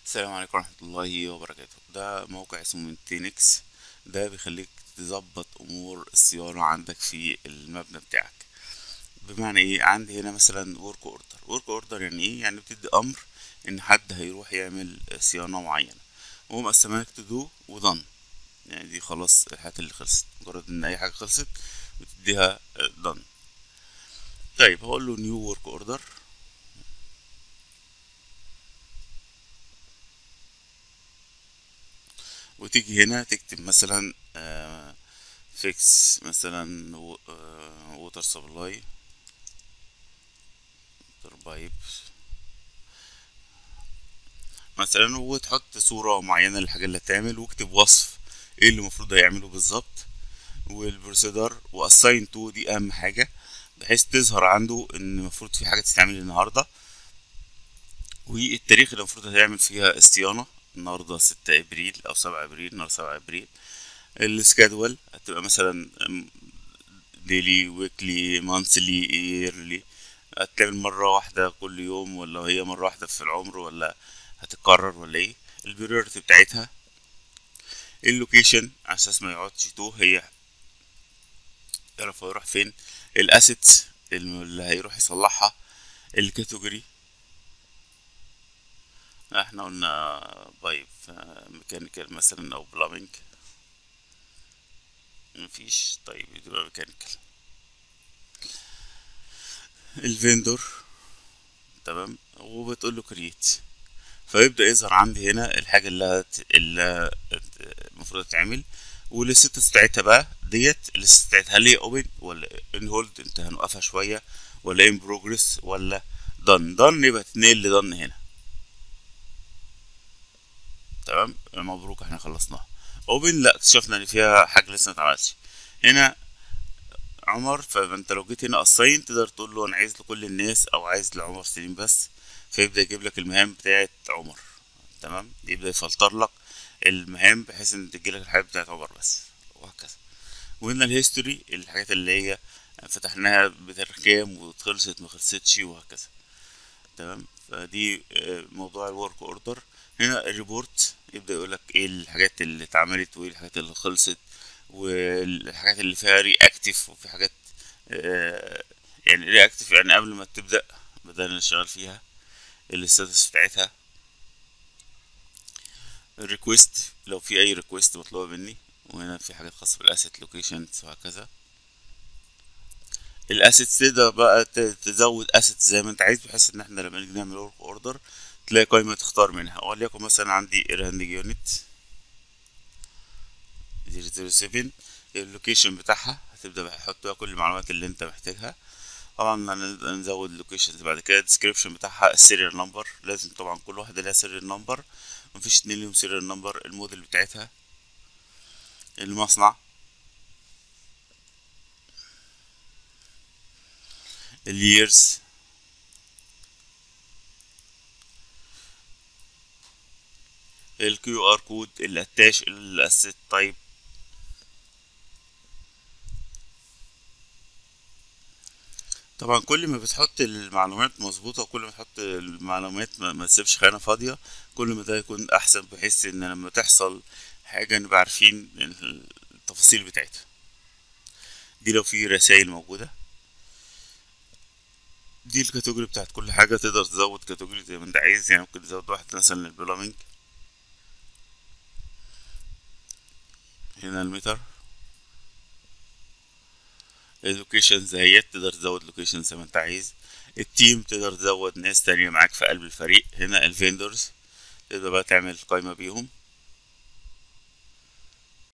السلام عليكم ورحمة الله وبركاته ده موقع اسمه مينتينكس ده بيخليك تظبط امور الصيانة عندك في المبنى بتاعك بمعنى ايه عندي هنا مثلا ورك اوردر ورك اوردر يعني ايه يعني بتدي امر ان حد هيروح يعمل صيانة معينة ومقسمها لك تو دو ودن يعني دي خلاص الحاجات اللي خلصت مجرد ان اي حاجة خلصت بتديها دن طيب هقول له نيو ورك اوردر وتيجي هنا تكتب مثلا فيكس مثلا ووتر سبلاي ووتر بايب مثلا وتحط صورة معينة للحاجة اللي هتعمل واكتب وصف ايه اللي المفروض هيعمله بالظبط والبروسيدر واساين تو دي اهم حاجة بحيث تظهر عنده ان المفروض في حاجة تتعمل النهاردة والتاريخ اللي المفروض هتعمل فيها الصيانة النهارده ستة ابريل او سبعة ابريل النهارده سبعة ابريل السكادول هتبقى مثلا ديلي ويكلي مانثلي ييرلي هتعمل مرة واحدة كل يوم ولا هي مرة واحدة في العمر ولا هتتكرر ولا ايه البريورتي بتاعتها اللوكيشن على اساس ما يقعدش توه هي يعرف هو يروح فين الاسيتس اللي هيروح يصلحها الكاتيجوري احنا قلنا بايب ميكانيكال مثلا او بلامينج مفيش طيب يبقى ميكانيكال الفيندور تمام وبتقول له كرييت فيبدا يظهر عندي هنا الحاجه اللي هت... اللي المفروض تتعمل والستاتس بتاعتها بقى ديت الستاتس بتاعتها هل هي اوبن ولا ان هولد انت هنوقفها شويه ولا ان بروجرس ولا دن دن يبقى تتنقل لدن هنا تمام مبروك احنا خلصناها اوبن لا اكتشفنا ان فيها حاجه لسه متعملتش هنا عمر فانت لو جيت هنا اساين تقدر تقول له انا عايز لكل الناس او عايز لعمر سليم بس فيبدا يجيب لك المهام بتاعت عمر تمام يبدا يفلتر لك المهام بحيث ان تجيلك الحاجات بتاعت عمر بس وهكذا وهنا الهيستوري الحاجات اللي هي فتحناها بتاريخ كام وخلصت ما خلصتش وهكذا تمام فدي موضوع الورك اوردر هنا الريبورت يبدا يقول لك ايه الحاجات اللي اتعملت وايه الحاجات اللي خلصت والحاجات اللي فيها رياكتيف وفي حاجات آه يعني رياكتيف يعني قبل ما تبدا بدأنا نشتغل فيها الستاتس بتاعتها الريكوست لو في اي ريكوست مطلوبه مني وهنا في حاجات خاصه بالاسيت لوكيشنز وهكذا الاسيتس تقدر بقى تزود اسيتس زي ما انت عايز بحيث ان احنا لما نيجي نعمل ورك اوردر تلاقي قائمة تختار منها وليكن مثلا عندي ايرهاندنج يونت زيرو زيرو سفن اللوكيشن بتاعها هتبدأ بقى تحط بقى كل المعلومات اللي انت محتاجها طبعا نزود اللوكيشن بعد كده الديسكريبشن بتاعها السيريال نمبر لازم طبعا كل واحدة لها سيريال نمبر مفيش اتنين ليهم سيريال نمبر الموديل بتاعتها المصنع الييرز الكيو ار كود الاتاش الاسيت تايب طبعا كل ما بتحط المعلومات مظبوطة وكل ما تحط المعلومات ما, ما تسيبش خانة فاضية كل ما ده يكون احسن بحيث ان لما تحصل حاجة نبقى عارفين التفاصيل بتاعتها دي لو في رسائل موجودة دي الكاتيجوري بتاعت كل حاجة تقدر تزود كاتيجوري زي ما انت عايز يعني ممكن تزود واحد مثلا للبلامينج هنا المتر اللوكيشنز اهيت تقدر تزود لوكيشن زي ما انت عايز التيم تقدر تزود ناس تانية معاك في قلب الفريق هنا الفيندورز تقدر بقى تعمل قائمة بيهم